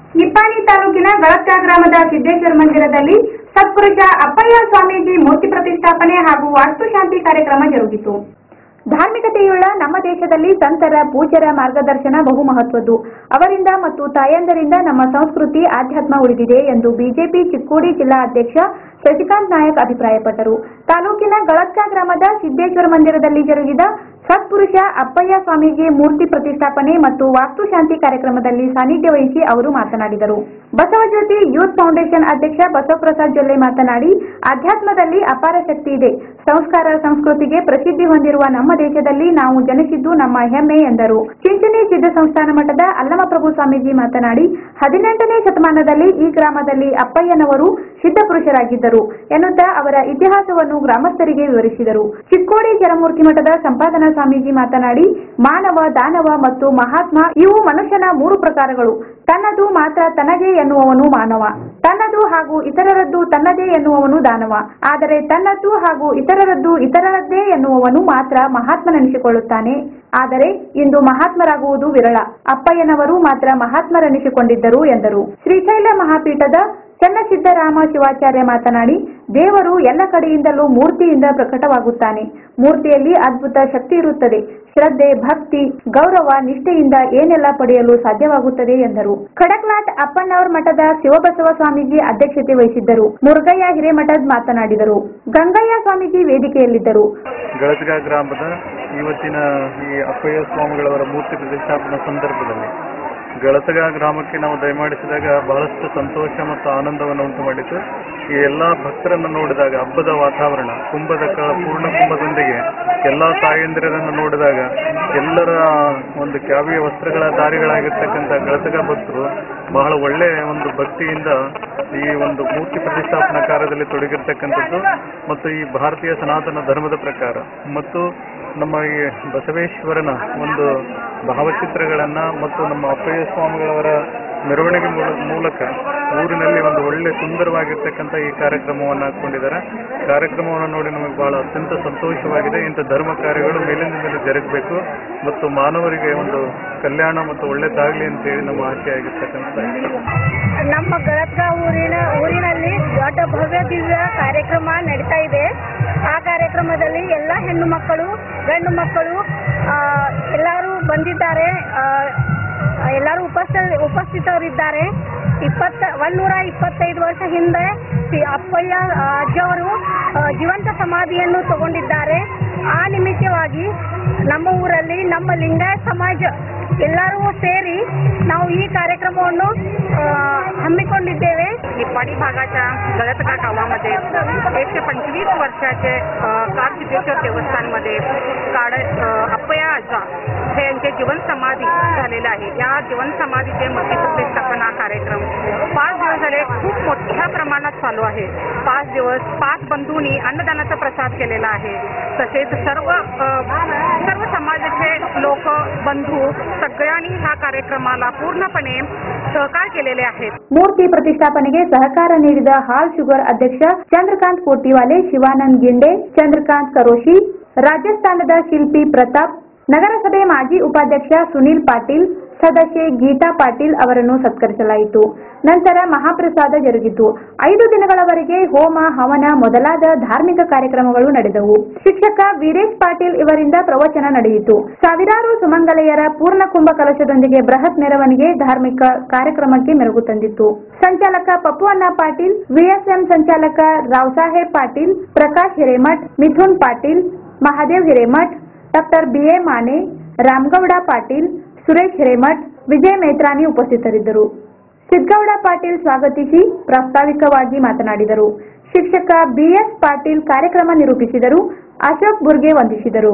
ನಿಪ್ಪಾಣಿ ತಾಲೂಕಿನ ಗಳಕ್ಕ ಗ್ರಾಮದ ಸಿದ್ದೇಶ್ವರ ಮಂದಿರದಲ್ಲಿ ಸತ್ಪುರುಷ ಅಪ್ಪಯ್ಯ ಸ್ವಾಮೀಜಿ ಮೂರ್ತಿ ಪ್ರತಿಷ್ಠಾಪನೆ ಹಾಗೂ ವಾಸ್ತುಶಾಂತಿ ಕಾರ್ಯಕ್ರಮ ಜರುಗಿತು ಧಾರ್ಮಿಕತೆಯುಳ್ಳ ನಮ್ಮ ದೇಶದಲ್ಲಿ ಸಂತರ ಪೂಜ್ಯರ ಮಾರ್ಗದರ್ಶನ ಬಹು ಮಹತ್ವದ್ದು ಅವರಿಂದ ಮತ್ತು ತಾಯಂದರಿಂದ ನಮ್ಮ ಸಂಸ್ಕೃತಿ ಆಧ್ಯಾತ್ಮ ಉಳಿದಿದೆ ಎಂದು ಬಿಜೆಪಿ ಚಿಕ್ಕೋಡಿ ಜಿಲ್ಲಾ ಅಧ್ಯಕ್ಷ ಶಶಿಕಾಂತ್ ನಾಯಕ್ ಅಭಿಪ್ರಾಯಪಟ್ಟರು ತಾಲೂಕಿನ ಗಳಕ್ಕ ಗ್ರಾಮದ ಸಿದ್ದೇಶ್ವರ ಮಂದಿರದಲ್ಲಿ ಜರುಗಿದ ಸತ್ಪುರುಷ ಅಪ್ಪಯ್ಯ ಸ್ವಾಮಿಗೆ ಮೂರ್ತಿ ಪ್ರತಿಷ್ಠಾಪನೆ ಮತ್ತು ವಾಸ್ತುಶಾಂತಿ ಕಾರ್ಯಕ್ರಮದಲ್ಲಿ ಸಾನ್ನಿಧ್ಯ ವಹಿಸಿ ಅವರು ಮಾತನಾಡಿದರು ಬಸವಜ್ಯೋತಿ ಯೂತ್ ಫೌಂಡೇಶನ್ ಅಧ್ಯಕ್ಷ ಬಸವಪ್ರಸಾದ್ ಜೊಲ್ಲೆ ಮಾತನಾಡಿ ಅಧ್ಯಾತ್ಮದಲ್ಲಿ ಅಪಾರ ಶಕ್ತಿ ಇದೆ ಸಂಸ್ಕಾರ ಸಂಸ್ಕೃತಿಗೆ ಪ್ರಸಿದ್ಧಿ ಹೊಂದಿರುವ ನಮ್ಮ ದೇಶದಲ್ಲಿ ನಾವು ಜನಿಸಿದ್ದು ನಮ್ಮ ಹೆಮ್ಮೆ ಎಂದರು ಚಿಂಚಣಿ ಸಿದ್ಧ ಸಂಸ್ಥಾನ ಮಠದ ಅಲ್ಲಮಪ್ರಭು ಸ್ವಾಮೀಜಿ ಮಾತನಾಡಿ ಹದಿನೆಂಟನೇ ಶತಮಾನದಲ್ಲಿ ಈ ಗ್ರಾಮದಲ್ಲಿ ಅಪ್ಪಯ್ಯನವರು ಸಿದ್ಧ ಪುರುಷರಾಗಿದ್ದರು ಎನ್ನುತ್ತಾ ಅವರ ಇತಿಹಾಸವನ್ನು ಗ್ರಾಮಸ್ಥರಿಗೆ ವಿವರಿಸಿದರು ಚಿಕ್ಕೋಡಿ ಜರಮೂರ್ತಿ ಮಠದ ಸಂಪಾದನಾ ಸ್ವಾಮೀಜಿ ಮಾತನಾಡಿ ಮಾನವ ದಾನವ ಮತ್ತು ಮಹಾತ್ಮ ಇವು ಮನುಷ್ಯನ ಮೂರು ಪ್ರಕಾರಗಳು ತನ್ನದು ಮಾತ್ರ ತನಗೆ ಎನ್ನುವವನು ಮಾನವ ತನ್ನದು ಹಾಗೂ ಇತರರದ್ದು ತನ್ನದೇ ಎನ್ನುವವನು ದಾನವ ಆದರೆ ತನ್ನದ್ದು ಹಾಗೂ ಇತರರದ್ದು ಇತರರದ್ದೇ ಎನ್ನುವವನು ಮಾತ್ರ ಮಹಾತ್ಮನೆನಿಸಿಕೊಳ್ಳುತ್ತಾನೆ ಆದರೆ ಇಂದು ಮಹಾತ್ಮರಾಗುವುದು ವಿರಳ ಅಪ್ಪಯ್ಯನವರು ಮಾತ್ರ ಮಹಾತ್ಮರೆನಿಸಿಕೊಂಡಿದ್ದರು ಎಂದರು ಶ್ರೀಶೈಲ ಮಹಾಪೀಠದ ಚನ್ನಸಿದ್ದರಾಮ ಶಿವಾಚಾರ್ಯ ಮಾತನಾಡಿ ದೇವರು ಎಲ್ಲ ಕಡೆಯಿಂದಲೂ ಮೂರ್ತಿಯಿಂದ ಪ್ರಕಟವಾಗುತ್ತಾನೆ ಮೂರ್ತಿಯಲ್ಲಿ ಅದ್ಭುತ ಶಕ್ತಿ ಇರುತ್ತದೆ ಶ್ರದ್ಧೆ ಭಕ್ತಿ ಗೌರವ ನಿಷ್ಠೆಯಿಂದ ಏನೆಲ್ಲ ಪಡೆಯಲು ಸಾಧ್ಯವಾಗುತ್ತದೆ ಎಂದರು ಖಡಕ್ನಾಥ್ ಅಪ್ಪಣ್ಣವರ ಮಠದ ಶಿವಬಸವ ಸ್ವಾಮೀಜಿ ಅಧ್ಯಕ್ಷತೆ ವಹಿಸಿದ್ದರು ಮುರುಗಯ್ಯ ಹಿರೇಮಠದ್ ಮಾತನಾಡಿದರು ಗಂಗಯ್ಯ ಸ್ವಾಮೀಜಿ ವೇದಿಕೆಯಲ್ಲಿದ್ದರು ಗಳತ್ಗ ಗ್ರಾಮದ ಇವತ್ತಿನ ಈ ಅಪ್ಪಯ್ಯ ಸ್ವಾಮಿಗಳವರ ಮೂರ್ತಿ ಪ್ರತಿಷ್ಠಾಪನಾ ಸಂದರ್ಭದಲ್ಲಿ ಗಳತಗ ಗ್ರಾಮಕ್ಕೆ ನಾವು ದಯಮಾಡಿಸಿದಾಗ ಬಹಳಷ್ಟು ಸಂತೋಷ ಮತ್ತು ಆನಂದವನ್ನು ಉಂಟು ಮಾಡಿತು ಈ ಎಲ್ಲ ಭಕ್ತರನ್ನು ನೋಡಿದಾಗ ಹಬ್ಬದ ವಾತಾವರಣ ಕುಂಭದ ಕ ಪೂರ್ಣ ಕುಂಭದೊಂದಿಗೆ ಎಲ್ಲ ತಾಯಂದಿರರನ್ನು ನೋಡಿದಾಗ ಎಲ್ಲರ ಒಂದು ಕ್ಯಾವಿಯ ವಸ್ತ್ರಗಳ ದಾರಿಗಳಾಗಿರ್ತಕ್ಕಂಥ ಗಳತಗ ಭಕ್ತರು ಬಹಳ ಒಳ್ಳೆಯ ಒಂದು ಭಕ್ತಿಯಿಂದ ಈ ಒಂದು ಮೂರ್ತಿ ಪ್ರತಿಷ್ಠಾಪನಾ ಕಾರ್ಯದಲ್ಲಿ ತೊಡಗಿರ್ತಕ್ಕಂಥದ್ದು ಮತ್ತು ಈ ಭಾರತೀಯ ಸನಾತನ ಧರ್ಮದ ಪ್ರಕಾರ ಮತ್ತು ನಮ್ಮ ಈ ಬಸವೇಶ್ವರನ ಒಂದು ಭಾವಚಿತ್ರಗಳನ್ನ ಮತ್ತು ನಮ್ಮ ಅಪ್ಪಯ್ಯ ಸ್ವಾಮಿಗಳವರ ಮೆರವಣಿಗೆ ಮೂಲ- ಮೂಲಕ ಊರಿನಲ್ಲಿ ಒಂದು ಒಳ್ಳೆ ಸುಂದರವಾಗಿರ್ತಕ್ಕಂಥ ಈ ಕಾರ್ಯಕ್ರಮವನ್ನು ಹಾಕೊಂಡಿದ್ದಾರೆ ಕಾರ್ಯಕ್ರಮವನ್ನು ನೋಡಿ ನಮಗೆ ಬಹಳ ಅತ್ಯಂತ ಸಂತೋಷವಾಗಿದೆ ಇಂಥ ಧರ್ಮ ಕಾರ್ಯಗಳು ಮೇಲಿಂದ ಮೇಲೆ ಜರುಗಬೇಕು ಮತ್ತು ಮಾನವರಿಗೆ ಒಂದು ಕಲ್ಯಾಣ ಮತ್ತು ಒಳ್ಳೆದಾಗಲಿ ಅಂತೇಳಿ ನಮ್ಮ ಆಶೆ ಆಗಿರ್ತಕ್ಕಂಥ ನಮ್ಮ ಗಳತ್ಗ ಊರಿನ ಊರಿನಲ್ಲಿ ದೊಡ್ಡ ಭವ್ಯ ದಿವ್ಯ ಕಾರ್ಯಕ್ರಮ ನಡೀತಾ ಇದೆ ಆ ಕಾರ್ಯಕ್ರಮದಲ್ಲಿ ಎಲ್ಲ ಹೆಣ್ಣು ಮಕ್ಕಳು ಗಂಡು ಮಕ್ಕಳು ಆ, ಎಲ್ಲರೂ ಬಂದಿದ್ದಾರೆ ಆ, ಎಲ್ಲರೂ ಉಪಸ್ಥಿತ ಉಪಸ್ಥಿತರಿದ್ದಾರೆ ಇಪ್ಪತ್ತ ಒಂದೂರ ಇಪ್ಪತ್ತೈದು ವರ್ಷ ಹಿಂದೆ ಶ್ರೀ ಅಪ್ಪಯ್ಯ ಆ, ಅಜ್ಜವರು ಆ, ಜೀವಂತ ಸಮಾಧಿಯನ್ನು ತಗೊಂಡಿದ್ದಾರೆ ಆ ನಿಮಿತ್ತವಾಗಿ ನಮ್ಮ ಊರಲ್ಲಿ ನಮ್ಮ ಲಿಂಗಾಯತ ಸಮಾಜ ಎಲ್ಲರೂ ಸೇರಿ ನಾವು ಈ ಕಾರ್ಯಕ್ರಮವನ್ನು ಆ, हम्मीಕೊಂಡಿದ್ದೇವೆ निप्पाणी भागाच्या गळतगा गावामध्ये एकशे पंचवीस वर्षाचे अ, कारसिद्धेश्वर देवस्थानमध्ये काळ अ, अप्पया आजा हे यांचे जीवन समाधी झालेलं आहे या जीवन समाधीचे मूर्ती प्रतिष्ठापना कार्यक्रम पाच दिवस झाले खूप मोठ्या प्रमाणात चालू आहे पाच दिवस पाच बंधूंनी अन्नदानाचा प्रसाद केलेला आहे तसेच सर्व अ, सर्व समाजाचे लोक बंधू सगळ्यांनी ह्या कार्यक्रमाला पूर्णपणे सहकार केलेले आहेत ಮೂರ್ತಿ ಪ್ರತಿಷ್ಠಾಪನೆಗೆ ಸಹಕಾರ ನೀಡಿದ ಹಾಲ್ ಶುಗರ್ ಅಧ್ಯಕ್ಷ ಚಂದ್ರಕಾಂತ್ ಕೋಟಿವಾಲೆ ಶಿವಾನಂದ್ ಗಿಂಡೆ ಚಂದ್ರಕಾಂತ್ ಕರೋಶಿ ರಾಜಸ್ಥಾನದ ಶಿಲ್ಪಿ ಪ್ರತಾಪ್ ನಗರಸಭೆ ಮಾಜಿ ಉಪಾಧ್ಯಕ್ಷ ಸುನೀಲ್ ಪಾಟೀಲ್ ಸದಸ್ಯೆ ಗೀತಾ ಪಾಟೀಲ್ ಅವರನ್ನು ಸತ್ಕರಿಸಲಾಯಿತು ನಂತರ ಮಹಾಪ್ರಸಾದ ಜರುಗಿತು ಐದು ದಿನಗಳವರೆಗೆ ಹೋಮ ಹವನ ಮೊದಲಾದ ಧಾರ್ಮಿಕ ಕಾರ್ಯಕ್ರಮಗಳು ನಡೆದವು ಶಿಕ್ಷಕ ವೀರೇಶ್ ಪಾಟೀಲ್ ಇವರಿಂದ ಪ್ರವಚನ ನಡೆಯಿತು ಸಾವಿರಾರು ಸುಮಂಗಲೆಯರ ಪೂರ್ಣ ಕುಂಭ ಕಲಶದೊಂದಿಗೆ ಬೃಹತ್ ಮೆರವಣಿಗೆ ಧಾರ್ಮಿಕ ಕಾರ್ಯಕ್ರಮಕ್ಕೆ ಮೆರುಗು ತಂದಿತ್ತು ಸಂಚಾಲಕ ಪಪ್ಪು ಅಣ್ಣ ಪಾಟೀಲ್ ವಿಎಸ್ಎಂ ಸಂಚಾಲಕ ರಾವ್ಸಾಹೇಬ್ ಪಾಟೀಲ್ ಪ್ರಕಾಶ್ ಹಿರೇಮಠ್ ಮಿಥುನ್ ಪಾಟೀಲ್ ಮಹಾದೇವ್ ಹಿರೇಮಠ್ ಡಾಕ್ಟರ್ ಬಿಎ ಮಾನೆ ರಾಮಗೌಡ ಪಾಟೀಲ್ ಸುರೇಶ್ ಹಿರೇಮಠ್ ವಿಜಯ್ ಮೇತ್ರಾನಿ ಉಪಸ್ಥಿತರಿದ್ದರು ಸಿದ್ಗೌಡ ಪಾಟೀಲ್ ಸ್ವಾಗತಿಸಿ ಪ್ರಾಸ್ತಾವಿಕವಾಗಿ ಮಾತನಾಡಿದರು ಶಿಕ್ಷಕ ಬಿಎಸ್ ಪಾಟೀಲ್ ಕಾರ್ಯಕ್ರಮ ನಿರೂಪಿಸಿದರು ಅಶೋಕ್ ಬುರ್ಗೆ ವಂದಿಸಿದರು